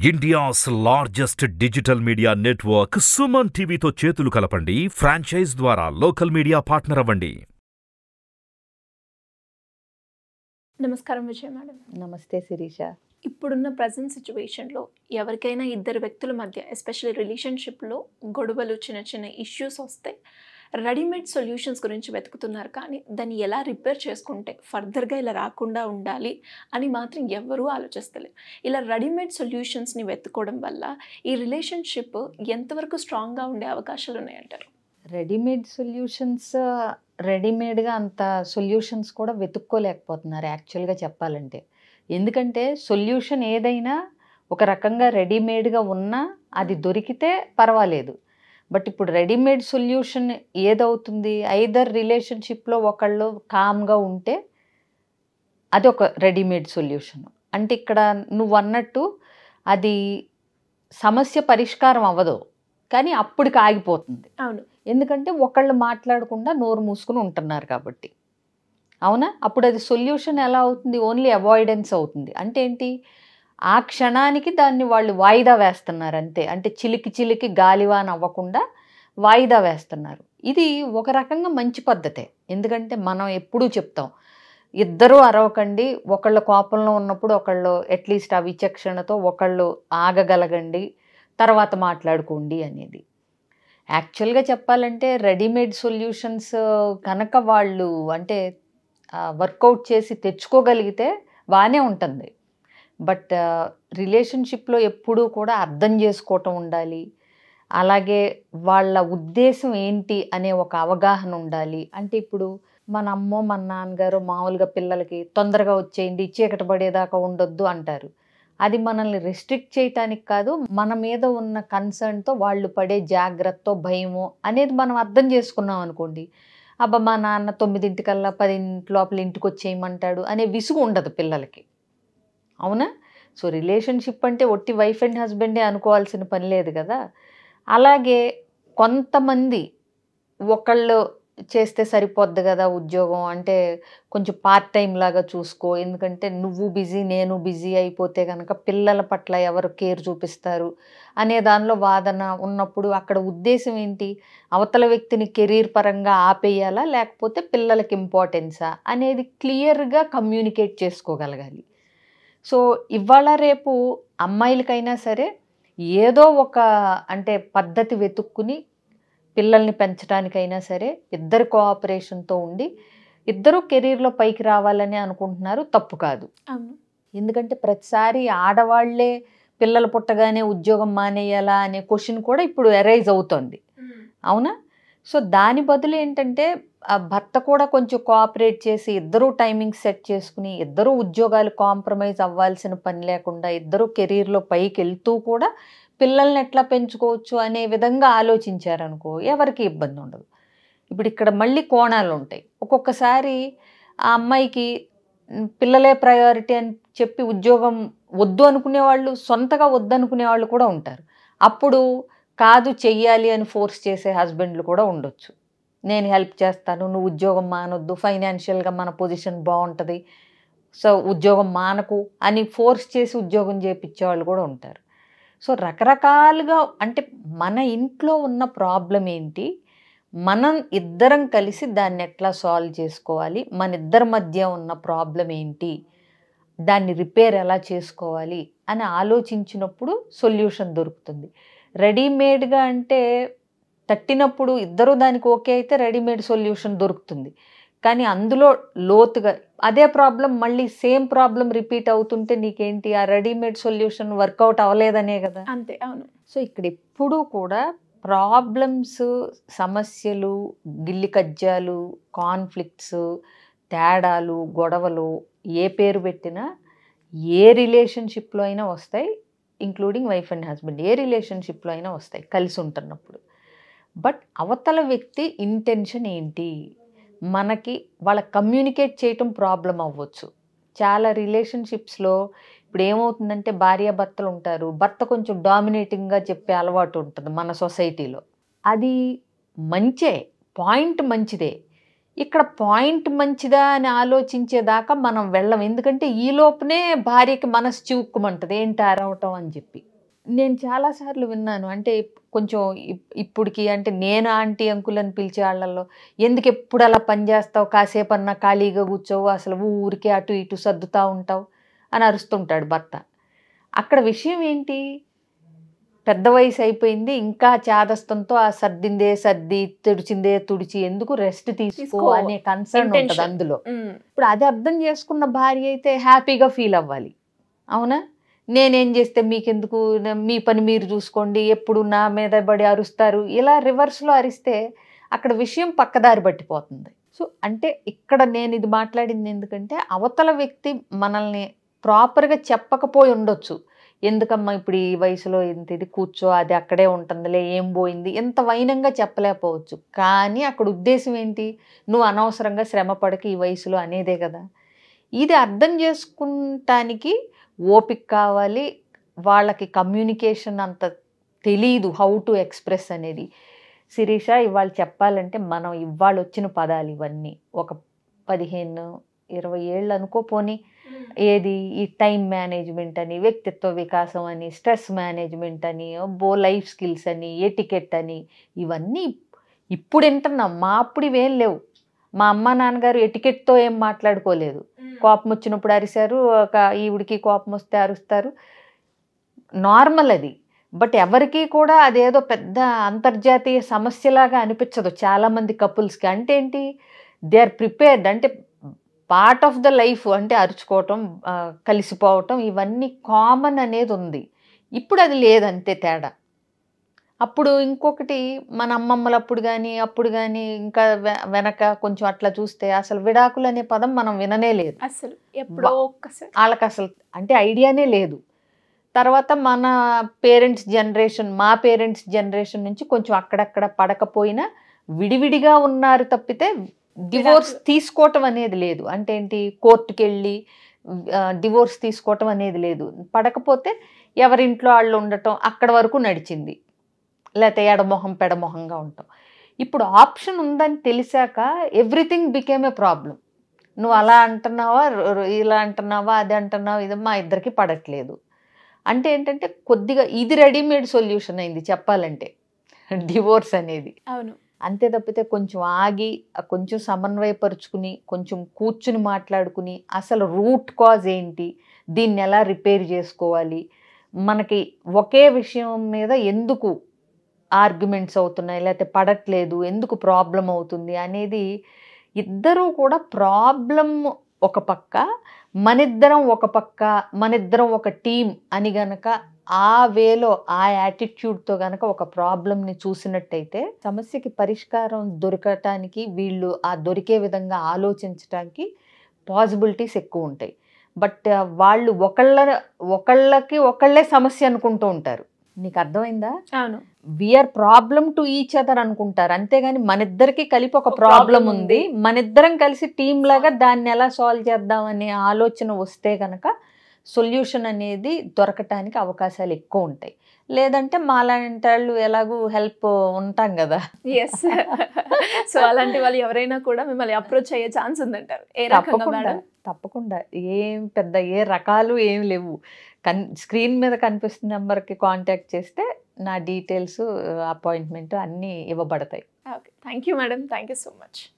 India's largest digital media network Suman టీవీతో చేతులు కలపండి ఫ్రాంచైజ్ ద్వారా లోకల్ మీడియా పార్ట్నర్ అవ్వండి నమస్కారం విజయ్ మేడం నమస్తే శిరీష ఇప్పుడున్న ప్రజెంట్ సిచ్యువేషన్లో ఎవరికైనా ఇద్దరు వ్యక్తుల మధ్య ఎస్పెషల్లీ రిలేషన్షిప్లో గొడవలు చిన్న చిన్న ఇష్యూస్ వస్తే రెడీమేడ్ సొల్యూషన్స్ గురించి వెతుకుతున్నారు కానీ దాన్ని ఎలా రిపేర్ చేసుకుంటే ఫర్దర్గా ఇలా రాకుండా ఉండాలి అని మాత్రం ఎవరూ ఆలోచిస్తలేరు ఇలా రెడీమేడ్ సొల్యూషన్స్ని వెతుకోవడం వల్ల ఈ రిలేషన్షిప్ ఎంతవరకు స్ట్రాంగ్గా ఉండే అవకాశాలు ఉన్నాయంటారు రెడీమేడ్ సొల్యూషన్స్ రెడీమేడ్గా అంత సొల్యూషన్స్ కూడా వెతుక్కోలేకపోతున్నారు యాక్చువల్గా చెప్పాలంటే ఎందుకంటే సొల్యూషన్ ఏదైనా ఒక రకంగా రెడీమేడ్గా ఉన్నా అది దొరికితే పర్వాలేదు బట్ ఇప్పుడు రెడీమేడ్ సొల్యూషన్ ఏదవుతుంది ఐదర్ రిలేషన్షిప్లో ఒకళ్ళు కామ్గా ఉంటే అది ఒక రెడీమేడ్ సొల్యూషన్ అంటే ఇక్కడ నువ్వు అన్నట్టు అది సమస్య పరిష్కారం అవ్వదు కానీ అప్పటికి ఆగిపోతుంది అవును ఎందుకంటే ఒకళ్ళు మాట్లాడకుండా నోరు మూసుకుని ఉంటున్నారు కాబట్టి అవునా అప్పుడు అది సొల్యూషన్ ఎలా అవుతుంది ఓన్లీ అవాయిడెన్స్ అవుతుంది అంటే ఏంటి ఆ క్షణానికి దాన్ని వాళ్ళు వాయిదా వేస్తున్నారు అంతే అంటే చిలికి చిలికి గాలివాన్ అవ్వకుండా వాయిదా వేస్తున్నారు ఇది ఒక రకంగా మంచి పద్ధతే ఎందుకంటే మనం ఎప్పుడూ చెప్తాం ఇద్దరూ అరవకండి ఒకళ్ళ కోపంలో ఉన్నప్పుడు ఒకళ్ళు అట్లీస్ట్ ఆ విచక్షణతో ఒకళ్ళు ఆగగలగండి తర్వాత మాట్లాడుకోండి అనేది యాక్చువల్గా చెప్పాలంటే రెడీమేడ్ సొల్యూషన్స్ కనుక వాళ్ళు అంటే వర్కౌట్ చేసి తెచ్చుకోగలిగితే బాగానే ఉంటుంది బట్ రిలేషన్షిప్లో ఎప్పుడూ కూడా అర్థం చేసుకోవటం ఉండాలి అలాగే వాళ్ళ ఉద్దేశం ఏంటి అనే ఒక అవగాహన ఉండాలి అంటే ఇప్పుడు మన అమ్మో మన నాన్నగారు మామూలుగా పిల్లలకి తొందరగా వచ్చేయండి చీకటి పడేదాకా ఉండొద్దు అంటారు అది మనల్ని రెస్ట్రిక్ట్ చేయటానికి కాదు మన మీద ఉన్న కన్సర్న్తో వాళ్ళు పడే జాగ్రత్త భయము అనేది మనం అర్థం చేసుకున్నాం అనుకోండి అబ్బా మా నాన్న తొమ్మిదింటికల్లా పదింటి లోపల ఇంటికి వచ్చేయమంటాడు అనే విసుగు ఉండదు పిల్లలకి అవునా సో రిలేషన్షిప్ అంటే ఒట్టి వైఫ్ అండ్ హస్బెండే అనుకోవాల్సిన పని లేదు కదా అలాగే కొంతమంది ఒకళ్ళు చేస్తే సరిపోద్ది కదా ఉద్యోగం అంటే కొంచెం పార్ట్ టైం లాగా చూసుకో ఎందుకంటే నువ్వు బిజీ నేను బిజీ అయిపోతే కనుక పిల్లల పట్ల ఎవరు కేర్ చూపిస్తారు అనే దానిలో వాదన ఉన్నప్పుడు అక్కడ ఉద్దేశం ఏంటి అవతల వ్యక్తిని కెరీర్ పరంగా ఆపేయాలా లేకపోతే పిల్లలకి ఇంపార్టెన్సా అనేది క్లియర్గా కమ్యూనికేట్ చేసుకోగలగాలి సో ఇవాళ రేపు అమ్మాయిలకైనా సరే ఏదో ఒక అంటే పద్ధతి వెతుక్కుని పిల్లల్ని పెంచడానికైనా సరే ఇద్దరు కోఆపరేషన్తో ఉండి ఇద్దరు కెరీర్లో పైకి రావాలని అనుకుంటున్నారు తప్పు కాదు అవును ఎందుకంటే ప్రతిసారి ఆడవాళ్లే పిల్లలు పుట్టగానే ఉద్యోగం మానేయాలా అనే క్వశ్చన్ కూడా ఇప్పుడు అరైజ్ అవుతోంది అవునా సో దాని బదులు ఏంటంటే ఆ భర్త కూడా కొంచెం కోఆపరేట్ చేసి ఇద్దరూ టైమింగ్ సెట్ చేసుకుని ఇద్దరూ ఉద్యోగాలు కాంప్రమైజ్ అవ్వాల్సిన పని లేకుండా ఇద్దరూ కెరీర్లో పైకి వెళ్తూ కూడా పిల్లల్ని ఎట్లా పెంచుకోవచ్చు అనే విధంగా ఆలోచించారనుకో ఎవరికి ఇబ్బంది ఉండదు ఇప్పుడు ఇక్కడ మళ్ళీ కోణాలు ఉంటాయి ఒక్కొక్కసారి ఆ అమ్మాయికి "ఉమ్, పిల్లలే ప్రయారిటీ అని చెప్పి ఉద్యోగం వద్దు అనుకునే వాళ్ళు సొంతగా వద్దనుకునే వాళ్ళు కూడా ఉంటారు అప్పుడు కాదు చెయ్యాలి అని ఫోర్స్ చేసే హస్బెండ్లు కూడా ఉండొచ్చు నేను హెల్ప్ చేస్తాను నువ్వు ఉద్యోగం మానొద్దు ఫైనాన్షియల్గా మన పొజిషన్ బాగుంటుంది సో ఉద్యోగం మానకు అని ఫోర్స్ చేసి ఉద్యోగం చేపించే వాళ్ళు కూడా ఉంటారు సో రకరకాలుగా అంటే మన ఇంట్లో ఉన్న ప్రాబ్లం ఏంటి మనం ఇద్దరం కలిసి దాన్ని ఎట్లా సాల్వ్ చేసుకోవాలి మన ఇద్దరి మధ్య ఉన్న ప్రాబ్లం ఏంటి దాన్ని రిపేర్ ఎలా చేసుకోవాలి అని ఆలోచించినప్పుడు సొల్యూషన్ దొరుకుతుంది రెడీమేడ్గా అంటే తట్టినప్పుడు ఇద్దరు దానికి ఓకే అయితే రెడీమేడ్ సొల్యూషన్ దొరుకుతుంది కానీ అందులో లోతుగా అదే ప్రాబ్లం మళ్ళీ సేమ్ ప్రాబ్లం రిపీట్ అవుతుంటే నీకేంటి ఆ రెడీమేడ్ సొల్యూషన్ వర్కౌట్ అవ్వలేదనే కదా అంతే అవును సో ఇక్కడ ఎప్పుడూ కూడా ప్రాబ్లమ్స్ సమస్యలు గిల్లి కజ్జాలు కాన్ఫ్లిక్ట్స్ తేడాలు గొడవలు ఏ పేరు పెట్టినా ఏ రిలేషన్షిప్లో అయినా వస్తాయి ఇంక్లూడింగ్ వైఫ్ అండ్ హస్బెండ్ ఏ రిలేషన్షిప్లో అయినా వస్తాయి కలిసి ఉంటున్నప్పుడు బట్ అవతల వ్యక్తి ఇంటెన్షన్ ఏంటి మనకి వాళ్ళ కమ్యూనికేట్ చేయటం ప్రాబ్లం అవ్వచ్చు చాలా రిలేషన్షిప్స్లో ఇప్పుడు ఏమవుతుందంటే భార్యాభర్తలు ఉంటారు భర్త కొంచెం డామినేటింగ్గా చెప్పే అలవాటు ఉంటుంది మన సొసైటీలో అది మంచే పాయింట్ మంచిదే ఇక్కడ పాయింట్ మంచిదా అని ఆలోచించేదాకా మనం వెళ్ళం ఎందుకంటే ఈ లోపునే భార్యకి మనసు చివుక్కుమంటది ఏంటి అరవటం అని చెప్పి నేను చాలాసార్లు విన్నాను అంటే కొంచెం ఇప్- ఇప్పుడుకి అంటే నేను ఆంటీ అంకుల్ అని పిలిచే వాళ్ళల్లో ఎందుకు ఎప్పుడు అలా పని చేస్తావు కాసేపు అన్నా ఖాళీగా కూర్చోవు అసలు ఊరికే అటు ఇటు సర్దుతా ఉంటావు అని అరుస్తుంటాడు భర్త అక్కడ విషయం ఏంటి పెద్ద వయసు అయిపోయింది ఇంకా చాదస్తంతో ఆ సర్దిందే సర్ది తుడిచిందే తుడిచి ఎందుకు రెస్ట్ తీసుకో తీసుకో. అనే కన్సర్న్ ఉంటుంది Intention. అందులో మ్మ్. ఇప్పుడు అది అర్థం చేసుకున్న భార్య అయితే హ్యాపీగా ఫీల్ అవ్వాలి అవునా నేనేం చేస్తే మీకెందుకు న- మీ పని మీరు చూసుకోండి ఎప్పుడు నా మీద పడి అరుస్తారు ఇలా రివర్స్లో అరిస్తే అక్కడ విషయం పక్కదారి పట్టిపోతుంది సో అంటే ఇక్కడ నేను ఇది మాట్లాడింది ఎందుకంటే అవతల వ్యక్తి మనల్ని ప్రాపర్గా చెప్పకపోయి ఉండొచ్చు ఎందుకమ్మా ఇప్పుడు ఈ వయసులో ఇంత ఇది కూర్చో అది అక్కడే ఉంటుందిలే ఏం పోయింది ఎంత వైనంగా చెప్పలేకపోవచ్చు కానీ అక్కడ ఉద్దేశం ఏంటి నువ్వు అనవసరంగా శ్రమ పడక ఈ వయసులో అనేదే కదా ఇది అర్థం చేసుకుంటానికి ఓపిక కావాలి వాళ్ళకి కమ్యూనికేషన్ అంత తెలీదు హౌ టు ఎక్స్ప్రెస్ అనేది శిరీష ఇవాళ చెప్పాలంటే మనం ఇవాళ వచ్చిన పదాలు ఇవన్నీ ఒక పదిహేను ఇరవై ఏళ్ళు అనుకోపోని ఏది ఈ టైం మేనేజ్మెంట్ అని వ్యక్తిత్వ వికాసం అని స్ట్రెస్ మేనేజ్మెంట్ అని బో లైఫ్ స్కిల్స్ అని ఎటికెట్ అని ఇవన్నీ ఇప్పుడు వింటున్నాం మా అప్పుడు ఇవేం లేవు మా అమ్మ నాన్నగారు ఎటికెట్తో ఏం మాట్లాడుకోలేదు కోపం వచ్చినప్పుడు అరిశారు ఒక ఈవిడికి కోపం వస్తే అరుస్తారు నార్మల్ అది బట్ ఎవరికి కూడా అదేదో పెద్ద అంతర్జాతీయ సమస్యలాగా అనిపించదు చాలామంది కపుల్స్కి అంటే ఏంటి దే ఆర్ ప్రిపేర్డ్ అంటే పార్ట్ ఆఫ్ ద లైఫ్ అంటే అరుచుకోవటం ఆ, కలిసిపోవటం ఇవన్నీ కామన్ అనేది ఉంది ఇప్పుడు అది లేదంతే తేడా అప్పుడు ఇంకొకటి మన అమ్మమ్మలప్పుడు కానీ అప్పుడు కానీ ఇంకా వె- వెనక కొంచెం అట్లా చూస్తే అసలు విడాకులు అనే పదం మనం విననే లేదు అసలు ఎప్పుడో ఒక్కసారి వాళ్ళకి అసలు అంటే ఐడియానే లేదు తర్వాత మన పేరెంట్స్ జనరేషన్ మా పేరెంట్స్ జనరేషన్ నుంచి కొంచెం అక్కడక్కడ పడకపోయినా విడివిడిగా ఉన్నారు తప్పితే డివోర్స్ విడాకులు. తీసుకోవటం అనేది లేదు అంటే ఏంటి కోర్టుకి వెళ్ళి డివోర్స్ తీసుకోవటం అనేది లేదు పడకపోతే ఎవరింట్లో వాళ్ళు ఉండటం అక్కడ వరకు నడిచింది లేకపోతే ఎడమొహం పెడమొహంగా ఉంటాం ఇప్పుడు ఆప్షన్ ఉందని తెలిసాక ఎవ్రీథింగ్ బికేమ్ ఏ ప్రాబ్లం నువ్వు అలా అంటున్నావా ర- ర- ఇలా అంటున్నావా అది అంటున్నావా ఇది మా ఇద్దరికి పడట్లేదు అంటే ఏంటంటే కొద్దిగా ఇది రెడీమేడ్ సొల్యూషన్ అయింది చెప్పాలంటే డివోర్స్ అనేది అవును అంతే తప్పితే కొంచెం ఆగి ఆ కొంచెం సమన్వయపరుచుకుని కొంచెం కూర్చుని మాట్లాడుకుని అసలు రూట్ కాజ్ ఏంటి దీన్ని ఎలా రిపేర్ చేసుకోవాలి మనకి ఒకే విషయం మీద ఎందుకు ఆర్గ్యుమెంట్స్ అవుతున్నాయి లేకపోతే పడట్లేదు ఎందుకు ప్రాబ్లం అవుతుంది అనేది ఇద్దరూ కూడా ప్రాబ్లం ఒక పక్క మనిద్దరం ఒక పక్క మనిద్దరం ఒక టీం అని గనక ఆ వేలో ఆ యాటిట్యూడ్తో గనక ఒక ప్రాబ్లమ్ని చూసినట్టయితే సమస్యకి పరిష్కారం దొరకటానికి వీళ్ళు ఆ దొరికే విధంగా ఆలోచించటానికి పాసిబిలిటీస్ ఎక్కువ ఉంటాయి బట్ వాళ్ళు ఒకళ్ళ ఒకళ్ళకి ఒకళ్ళే సమస్య అనుకుంటూ ఉంటారు నీకు అర్థమైందా అవును we are problem to each other అనుకుంటారు అంతేగాని మనిద్దరికి కలిపి ఒక ఒక ప్రాబ్లం problem ఉంది మనిద్దరం కలిసి టీం లాగా దాన్ని ఎలా సాల్వ్ చేద్దాం అనే ఆలోచన వస్తే కనుక సొల్యూషన్ అనేది దొరకటానికి అవకాశాలు ఎక్కువ ఉంటాయి లేదంటే మాలాంటి వాళ్ళు ఎలాగూ హెల్ప్ ఉంటాం కదా ఎస్ సో అలాంటి వాళ్ళు ఎవరైనా కూడా మిమ్మల్ని అప్రోచ్ అయ్యే ఛాన్స్ ఉందంటారు ఏ రకంగా తప్పకుండా మేడం తప్పకుండా ఏం పెద్ద ఏ రకాలు ఏం లేవు కన్ స్క్రీన్ మీద కనిపిస్తున్న నెంబర్కి కాంటాక్ట్ చేస్తే నా డీటెయిల్స్ అపాయింట్మెంట్ అన్నీ ఇవ్వబడతాయి okay thank you madam thank you so much